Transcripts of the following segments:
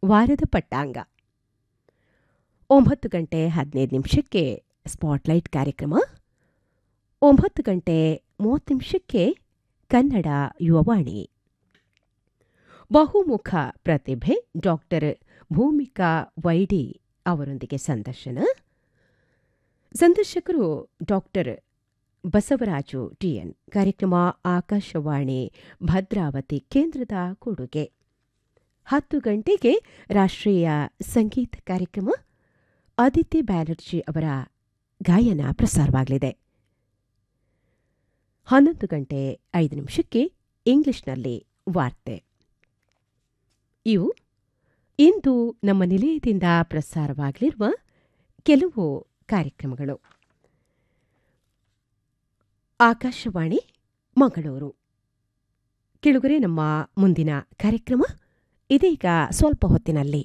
ವಾರದ ಪಟ್ಟಾಂಗ ಒಂಬತ್ತು ಗಂಟೆ ಹದಿನೈದು ನಿಮಿಷಕ್ಕೆ ಸ್ಪಾಟ್ಲೈಟ್ ಕಾರ್ಯಕ್ರಮ ಒಂಬತ್ತು ಗಂಟೆ ಮೂವತ್ತು ನಿಮಿಷಕ್ಕೆ ಕನ್ನಡ ಯುವವಾಣಿ ಬಹುಮುಖ ಪ್ರತಿಭೆ ಡಾಕ್ಟರ್ ಭೂಮಿಕಾ ವೈಡಿ ಅವರೊಂದಿಗೆ ಸಂದರ್ಶನ ಸಂದರ್ಶಕರು ಡಾಕ್ಟರ್ ಬಸವರಾಜು ಟಿಎನ್ ಕಾರ್ಯಕ್ರಮ ಆಕಾಶವಾಣಿ ಭದ್ರಾವತಿ ಕೇಂದ್ರದ ಕೊಡುಗೆ ಹತ್ತು ಗಂಟೆಗೆ ರಾಷ್ಟ್ರೀಯ ಸಂಗೀತ ಕಾರ್ಯಕ್ರಮ ಆದಿತ್ಯ ಬ್ಯಾನರ್ಜಿ ಅವರ ಗಾಯನ ಪ್ರಸಾರವಾಗಲಿದೆ ಹನ್ನೊಂದು ಗಂಟೆ ಐದು ನಿಮಿಷಕ್ಕೆ ಇಂಗ್ಲಿಷ್ನಲ್ಲಿ ವಾರ್ತೆ ಇವು ಇಂದು ನಮ್ಮ ನಿಲಯದಿಂದ ಪ್ರಸಾರವಾಗಲಿರುವ ಕೆಲವು ಕಾರ್ಯಕ್ರಮಗಳು ಆಕಾಶವಾಣಿ ಮಂಗಳೂರು ಕೆಳಗರೆ ನಮ್ಮ ಮುಂದಿನ ಕಾರ್ಯಕ್ರಮ ಇದೀಗ ಸ್ವಲ್ಪ ಹೊತ್ತಿನಲ್ಲಿ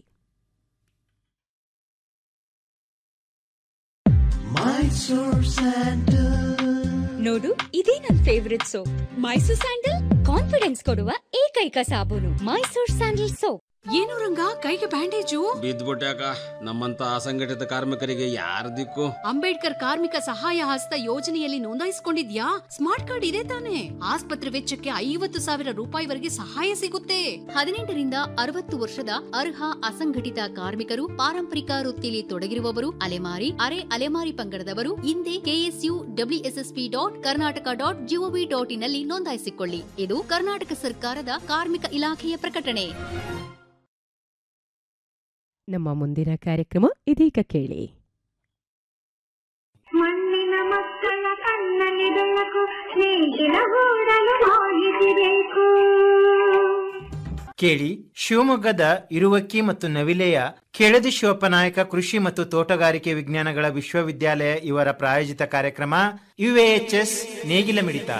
ನೋಡು ಇದೇ ನನ್ favourite soap Mysore sandal confidence ಕೊಡುವ ಏಕೈಕ ಸಾಬೂನು ಮೈಸೂರ್ ಸ್ಯಾಂಡಲ್ ಸೋಪ್ ಏನು ರಂಗ ಕೈಗೆ ಬ್ಯಾಂಡೇಜು ಬಿದ್ದ್ಬಿಟ್ಯಾಕ ನಮ್ಮಂತ ಅಸಂಘಟಿತ ಕಾರ್ಮಿಕರಿಗೆ ಯಾರ ದಿಕ್ಕು ಅಂಬೇಡ್ಕರ್ ಕಾರ್ಮಿಕ ಸಹಾಯ ಹಸ್ತ ಯೋಜನೆಯಲ್ಲಿ ನೋಂದಾಯಿಸಿಕೊಂಡಿದ್ಯಾ ಸ್ಮಾರ್ಟ್ ಕಾರ್ಡ್ ಇದೆ ತಾನೆ ಆಸ್ಪತ್ರೆ ವೆಚ್ಚಕ್ಕೆ ಐವತ್ತು ಸಾವಿರ ರೂಪಾಯಿವರೆಗೆ ಸಹಾಯ ಸಿಗುತ್ತೆ ಹದಿನೆಂಟರಿಂದ ಅರವತ್ತು ವರ್ಷದ ಅರ್ಹ ಅಸಂಘಟಿತ ಕಾರ್ಮಿಕರು ಪಾರಂಪರಿಕ ವೃತ್ತಿಯಲ್ಲಿ ತೊಡಗಿರುವವರು ಅಲೆಮಾರಿ ಅರೆ ಅಲೆಮಾರಿ ಪಂಗಡದವರು ಹಿಂದೆ KSU WSSP dot Karnataka dot GOV dot ಇನ್ನಲ್ಲಿ ನೋಂದಾಯಿಸಿಕೊಳ್ಳಿ ಇದು ಕರ್ನಾಟಕ ಸರ್ಕಾರದ ಕಾರ್ಮಿಕ ಇಲಾಖೆಯ ಪ್ರಕಟಣೆ ನಮ್ಮ ಮುಂದಿನ ಕಾರ್ಯಕ್ರಮ ಇದೀಗ ಕೇಳಿ ಮಣ್ಣಿನ ಮಕ್ಕಳ ಕಣ್ಣಲ್ಲಿ ಬೆಳಕು ಸ್ನೇಹಿತರ ಗೂಡಲು ಮಾಹಿತಿ ಬೇಕು ಕೇಳಿ ಶಿವಮೊಗ್ಗದ ಇರುವಕ್ಕಿ ಮತ್ತು ನವಿಲೆಯ ಕೆಳದಿ ಶಿವಪ್ಪನಾಯಕ ಕೃಷಿ ಮತ್ತು ತೋಟಗಾರಿಕೆ ವಿಜ್ಞಾನಗಳ ವಿಶ್ವವಿದ್ಯಾಲಯ ಇವರ ಪ್ರಾಯೋಜಿತ ಕಾರ್ಯಕ್ರಮ ಯುಎಎಚ್ಎಸ್ ನೇಗಿಲ ಮಿಡಿತ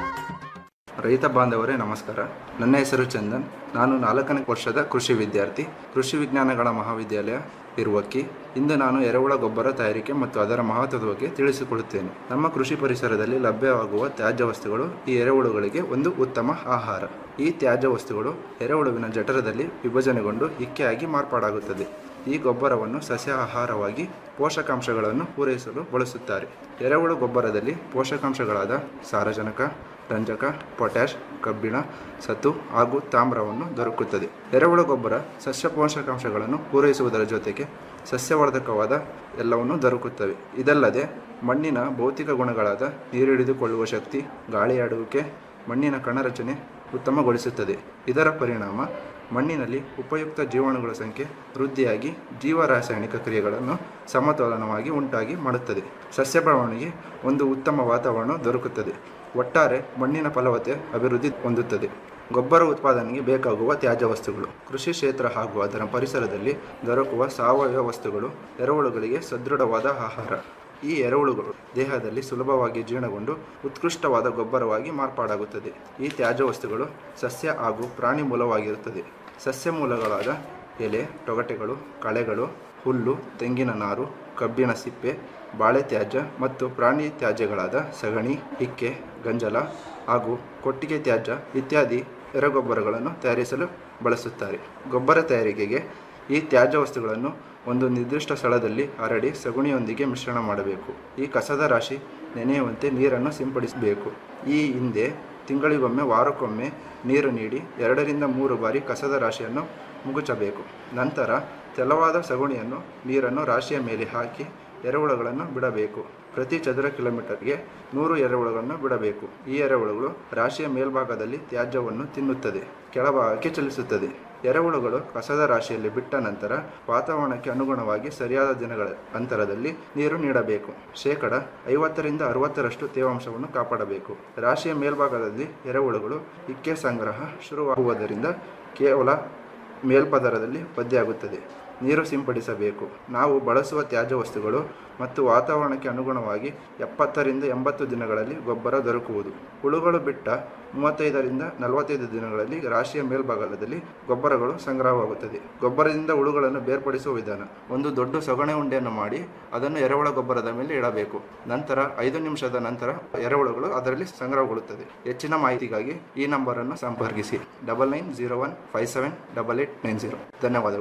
ರೈತ ಬಾಂಧವರೇ ನಮಸ್ಕಾರ ನನ್ನ ಹೆಸರು ಚಂದನ್ ನಾನು ನಾಲ್ಕನೇ ವರ್ಷದ ಕೃಷಿ ವಿದ್ಯಾರ್ಥಿ ಕೃಷಿ ವಿಜ್ಞಾನಗಳ ಮಹಾವಿದ್ಯಾಲಯ ಇರುವಕ್ಕಿ ಇಂದು ನಾನು ಎರೆಹುಳ ಗೊಬ್ಬರ ತಯಾರಿಕೆ ಮತ್ತು ಅದರ ಮಹತ್ವದ ಬಗ್ಗೆ ತಿಳಿಸಿಕೊಡುತ್ತೇನೆ ನಮ್ಮ ಕೃಷಿ ಪರಿಸರದಲ್ಲಿ ಲಭ್ಯವಾಗುವ ತ್ಯಾಜ್ಯ ವಸ್ತುಗಳು ಈ ಎರೆಹುಳುಗಳಿಗೆ ಒಂದು ಉತ್ತಮ ಆಹಾರ ಈ ತ್ಯಾಜ್ಯ ವಸ್ತುಗಳು ಎರೆಹುಳುವಿನ ಜಠರದಲ್ಲಿ ವಿಭಜನೆಗೊಂಡು ಇಕ್ಕೆಯಾಗಿ ಮಾರ್ಪಾಡಾಗುತ್ತದೆ ಈ ಗೊಬ್ಬರವನ್ನು ಸಸ್ಯ ಆಹಾರವಾಗಿ ಪೋಷಕಾಂಶಗಳನ್ನು ಪೂರೈಸಲು ಬಳಸುತ್ತಾರೆ ಎರೆಹುಳು ಗೊಬ್ಬರದಲ್ಲಿ ಪೋಷಕಾಂಶಗಳಾದ ಸಾರಜನಕ ರಂಜಕ ಪೊಟ್ಯಾಷ್ ಕಬ್ಬಿಣ ಸತು ಹಾಗೂ ತಾಮ್ರವನ್ನು ದೊರಕುತ್ತದೆ ಎರೆಹುಳು ಗೊಬ್ಬರ ಸಸ್ಯ ಪೋಷಕಾಂಶಗಳನ್ನು ಪೂರೈಸುವುದರ ಜೊತೆಗೆ ಸಸ್ಯವರ್ಧಕವಾದ ಎಲ್ಲವನ್ನು ದೊರಕುತ್ತವೆ ಇದಲ್ಲದೆ ಮಣ್ಣಿನ ಭೌತಿಕ ಗುಣಗಳಾದ ನೀರಿಳಿದುಕೊಳ್ಳುವ ಶಕ್ತಿ ಗಾಳಿಯಾಡುವಿಕೆ ಮಣ್ಣಿನ ಕಣರಚನೆ ಉತ್ತಮಗೊಳಿಸುತ್ತದೆ ಇದರ ಪರಿಣಾಮ ಮಣ್ಣಿನಲ್ಲಿ ಉಪಯುಕ್ತ ಜೀವಾಣುಗಳ ಸಂಖ್ಯೆ ವೃದ್ಧಿಯಾಗಿ ಜೀವರಾಸಾಯನಿಕ ಕ್ರಿಯೆಗಳನ್ನು ಸಮತೋಲನವಾಗಿ ಉಂಟಾಗಿ ಮಾಡುತ್ತದೆ ಸಸ್ಯ ಬೆಳವಣಿಗೆ ಒಂದು ಉತ್ತಮ ವಾತಾವರಣ ದೊರಕುತ್ತದೆ ಒಟ್ಟಾರೆ ಮಣ್ಣಿನ ಫಲವತ್ತೆ ಅಭಿವೃದ್ಧಿ ಹೊಂದುತ್ತದೆ ಗೊಬ್ಬರ ಉತ್ಪಾದನೆಗೆ ಬೇಕಾಗುವ ತ್ಯಾಜ್ಯ ವಸ್ತುಗಳು ಕೃಷಿ ಕ್ಷೇತ್ರ ಹಾಗೂ ಅದರ ಪರಿಸರದಲ್ಲಿ ದೊರಕುವ ಸಾವಯವ ವಸ್ತುಗಳು ಎರೆಹುಳುಗಳಿಗೆ ಸದೃಢವಾದ ಆಹಾರ ಈ ಎರೆಹುಳುಗಳು ದೇಹದಲ್ಲಿ ಸುಲಭವಾಗಿ ಜೀರ್ಣಗೊಂಡು ಉತ್ಕೃಷ್ಟವಾದ ಗೊಬ್ಬರವಾಗಿ ಮಾರ್ಪಾಡಾಗುತ್ತದೆ ಈ ತ್ಯಾಜ್ಯ ವಸ್ತುಗಳು ಸಸ್ಯ ಹಾಗೂ ಪ್ರಾಣಿ ಮೂಲವಾಗಿರುತ್ತದೆ ಸಸ್ಯ ಮೂಲಗಳಾದ ಎಲೆ ತೊಗಟೆಗಳು ಕಳೆಗಳು ಹುಲ್ಲು ತೆಂಗಿನ ನಾರು ಕಬ್ಬಿಣ ಸಿಪ್ಪೆ ಬಾಳೆ ತ್ಯಾಜ್ಯ ಮತ್ತು ಪ್ರಾಣಿ ತ್ಯಾಜ್ಯಗಳಾದ ಸಗಣಿ ಹಿಕ್ಕೆ ಗಂಜಲ ಹಾಗೂ ಕೊಟ್ಟಿಗೆ ತ್ಯಾಜ್ಯ ಇತ್ಯಾದಿ ಎರೆಗೊಬ್ಬರಗಳನ್ನು ತಯಾರಿಸಲು ಬಳಸುತ್ತಾರೆ ಗೊಬ್ಬರ ತಯಾರಿಕೆಗೆ ಈ ತ್ಯಾಜ್ಯ ವಸ್ತುಗಳನ್ನು ಒಂದು ನಿರ್ದಿಷ್ಟ ಸ್ಥಳದಲ್ಲಿ ಹರಡಿ ಸಗುಣಿಯೊಂದಿಗೆ ಮಿಶ್ರಣ ಮಾಡಬೇಕು ಈ ಕಸದ ರಾಶಿ ನೆನೆಯುವಂತೆ ನೀರನ್ನು ಸಿಂಪಡಿಸಬೇಕು ಈ ಹಿಂದೆ ತಿಂಗಳಿಗೊಮ್ಮೆ ವಾರಕ್ಕೊಮ್ಮೆ ನೀರು ನೀಡಿ ಎರಡರಿಂದ ಮೂರು ಬಾರಿ ಕಸದ ರಾಶಿಯನ್ನು ಮುಗುಚಬೇಕು ನಂತರ ತೆಲವಾದ ಸಗುಣಿಯನ್ನು ನೀರನ್ನು ರಾಶಿಯ ಮೇಲೆ ಹಾಕಿ ಎರೆಹುಳುಗಳನ್ನು ಬಿಡಬೇಕು ಪ್ರತಿ ಚದರ ಕಿಲೋಮೀಟರ್ಗೆ ನೂರು ಎರೆಹುಳುಗಳನ್ನು ಬಿಡಬೇಕು ಈ ಎರೆಹುಳುಗಳು ರಾಶಿಯ ಮೇಲ್ಭಾಗದಲ್ಲಿ ತ್ಯಾಜ್ಯವನ್ನು ತಿನ್ನುತ್ತದೆ ಕೆಳಭಾಗಕ್ಕೆ ಚಲಿಸುತ್ತದೆ ಎರೆಹುಳುಗಳು ಕಸದ ರಾಶಿಯಲ್ಲಿ ಬಿಟ್ಟ ನಂತರ ವಾತಾವರಣಕ್ಕೆ ಅನುಗುಣವಾಗಿ ಸರಿಯಾದ ದಿನಗಳ ಅಂತರದಲ್ಲಿ ನೀರು ನೀಡಬೇಕು ಶೇಕಡ ಐವತ್ತರಿಂದ ಅರವತ್ತರಷ್ಟು ತೇವಾಂಶವನ್ನು ಕಾಪಾಡಬೇಕು ರಾಶಿಯ ಮೇಲ್ಭಾಗದಲ್ಲಿ ಎರೆಹುಳುಗಳು ಇಕ್ಕೆ ಸಂಗ್ರಹ ಶುರುವಾಗುವುದರಿಂದ ಕೇವಲ ಮೇಲ್ಪದರದಲ್ಲಿ ಪದ್ದೆಯಾಗುತ್ತದೆ ನೀರು ಸಿಂಪಡಿಸಬೇಕು ನಾವು ಬಳಸುವ ತ್ಯಾಜ್ಯ ವಸ್ತುಗಳು ಮತ್ತು ವಾತಾವರಣಕ್ಕೆ ಅನುಗುಣವಾಗಿ ಎಪ್ಪತ್ತರಿಂದ ಎಂಬತ್ತು ದಿನಗಳಲ್ಲಿ ಗೊಬ್ಬರ ದೊರಕುವುದು ಹುಳುಗಳು ಬಿಟ್ಟ ಮೂವತ್ತೈದರಿಂದ ನಲವತ್ತೈದು ದಿನಗಳಲ್ಲಿ ರಾಶಿಯ ಮೇಲ್ಭಾಗದಲ್ಲಿ ಗೊಬ್ಬರಗಳು ಸಂಗ್ರಹವಾಗುತ್ತದೆ ಗೊಬ್ಬರದಿಂದ ಹುಳುಗಳನ್ನು ಬೇರ್ಪಡಿಸುವ ವಿಧಾನ ಒಂದು ದೊಡ್ಡ ಸೊಗಣೆ ಉಂಡೆಯನ್ನು ಮಾಡಿ ಅದನ್ನು ಎರೆಹುಳ ಗೊಬ್ಬರದ ಮೇಲೆ ಇಡಬೇಕು ನಂತರ ಐದು ನಿಮಿಷದ ನಂತರ ಎರೆಹುಳುಗಳು ಅದರಲ್ಲಿ ಸಂಗ್ರಹಗೊಳ್ಳುತ್ತದೆ ಹೆಚ್ಚಿನ ಮಾಹಿತಿಗಾಗಿ ಈ ನಂಬರನ್ನು ಸಂಪರ್ಕಿಸಿ double nine zero one five seven double eight nine zero ಧನ್ಯವಾದಗಳು